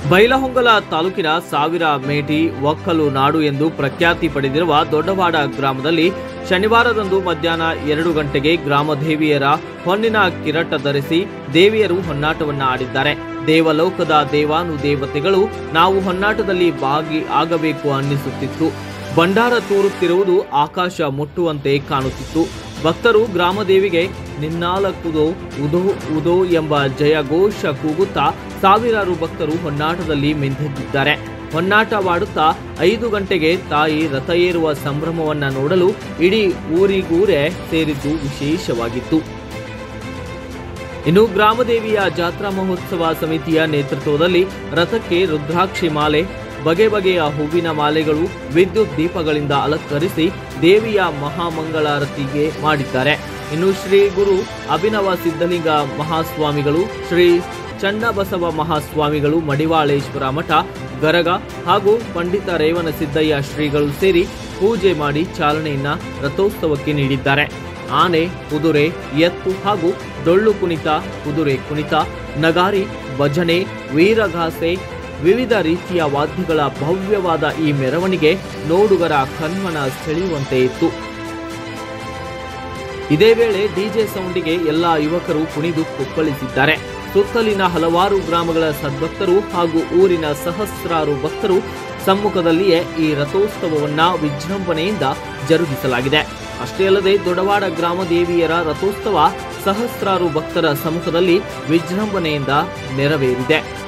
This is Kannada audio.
ಬೈಲಹೊಂಗಲ ತಾಲೂಕಿನ ಸಾವಿರ ಮೇಟಿ ಒಕ್ಕಲು ನಾಡು ಎಂದು ಪ್ರಖ್ಯಾತಿ ಪಡೆದಿರುವ ದೊಡ್ಡವಾಡ ಗ್ರಾಮದಲ್ಲಿ ಶನಿವಾರದಂದು ಮಧ್ಯಾಹ್ನ ಎರಡು ಗಂಟೆಗೆ ಗ್ರಾಮ ದೇವಿಯರ ಹೊನ್ನಿನ ಕಿರಟ ಧರಿಸಿ ದೇವಿಯರು ಹೊನ್ನಾಟವನ್ನ ಆಡಿದ್ದಾರೆ ದೇವಲೋಕದ ದೇವಾನುದೇವತೆಗಳು ನಾವು ಹೊನ್ನಾಟದಲ್ಲಿ ಭಾಗಿ ಆಗಬೇಕು ಅನ್ನಿಸುತ್ತಿತ್ತು ಭಂಡಾರ ತೂರುತ್ತಿರುವುದು ಆಕಾಶ ಮುಟ್ಟುವಂತೆ ಕಾಣುತ್ತಿತ್ತು ಭಕ್ತರು ಗ್ರಾಮದೇವಿಗೆ ನಿನ್ನಾಲಕುದೋ ಉದೋ ಉದೋ ಎಂಬ ಜಯಘೋಷ ಕೂಗುತ್ತಾ ಸಾವಿರಾರು ಭಕ್ತರು ಹೊನ್ನಾಟದಲ್ಲಿ ಮಿಂದೆದ್ದಿದ್ದಾರೆ ಹೊನ್ನಾಟವಾಡುತ್ತಾ ಐದು ಗಂಟೆಗೆ ತಾಯಿ ರಥ ಏರುವ ಸಂಭ್ರಮವನ್ನ ನೋಡಲು ಇಡೀ ಊರಿಗೂರೇ ಸೇರಿದ್ದು ವಿಶೇಷವಾಗಿತ್ತು ಇನ್ನು ಗ್ರಾಮದೇವಿಯ ಜಾತ್ರಾ ಮಹೋತ್ಸವ ಸಮಿತಿಯ ನೇತೃತ್ವದಲ್ಲಿ ರಥಕ್ಕೆ ರುದ್ರಾಕ್ಷಿ ಮಾಲೆ ಬಗೆ ಬಗೆಯ ಹೂವಿನ ಮಾಲೆಗಳು ವಿದ್ಯುತ್ ದೀಪಗಳಿಂದ ಅಲಂಕರಿಸಿ ದೇವಿಯ ಮಹಾಮಂಗಳಾರತಿಗೆ ಮಾಡಿದ್ದಾರೆ ಇನ್ನು ಶ್ರೀ ಗುರು ಅಭಿನವ ಸಿದ್ಧಲಿಂಗ ಮಹಾಸ್ವಾಮಿಗಳು ಶ್ರೀ ಚನ್ನಬಸವ ಮಹಾಸ್ವಾಮಿಗಳು ಮಡಿವಾಳೇಶ್ವರ ಮಠ ಗರಗ ಹಾಗೂ ಪಂಡಿತ ರೇವಣ ಸಿದ್ದಯ್ಯ ಶ್ರೀಗಳು ಸೇರಿ ಪೂಜೆ ಮಾಡಿ ಚಾಲನೆಯನ್ನ ರಥೋತ್ಸವಕ್ಕೆ ನೀಡಿದ್ದಾರೆ ಆನೆ ಕುದುರೆ ಎತ್ತು ಹಾಗೂ ಡೊಳ್ಳು ಕುಣಿತ ಕುದುರೆ ಕುಣಿತ ನಗಾರಿ ಭಜನೆ ವೀರಗಾಸೆ ವಿವಿಧ ರೀತಿಯ ವಾದ್ಯಗಳ ಭವ್ಯವಾದ ಈ ಮೆರವಣಿಗೆ ನೋಡುಗರ ಕಣ್ಮನ ಸೆಳೆಯುವಂತೆ ಇತ್ತು ಇದೇ ವೇಳೆ ಡಿಜೆ ಸೌಂಡಿಗೆ ಎಲ್ಲಾ ಯುವಕರು ಕುಣಿದು ಕುಪ್ಪಳಿಸಿದ್ದಾರೆ ಸುತ್ತಲಿನ ಹಲವಾರು ಗ್ರಾಮಗಳ ಸದ್ಭಕ್ತರು ಹಾಗೂ ಊರಿನ ಸಹಸ್ರಾರು ಭಕ್ತರು ಸಮ್ಮುಖದಲ್ಲಿಯೇ ಈ ರಥೋತ್ಸವವನ್ನ ವಿಜೃಂಭಣೆಯಿಂದ ಜರುಗಿಸಲಾಗಿದೆ ಅಷ್ಟೇ ಅಲ್ಲದೆ ದೊಡವಾಡ ಗ್ರಾಮ ದೇವಿಯರ ರಥೋತ್ಸವ ಸಹಸ್ರಾರು ಭಕ್ತರ ಸಮ್ಮುಖದಲ್ಲಿ ವಿಜೃಂಭಣೆಯಿಂದ ನೆರವೇರಿದೆ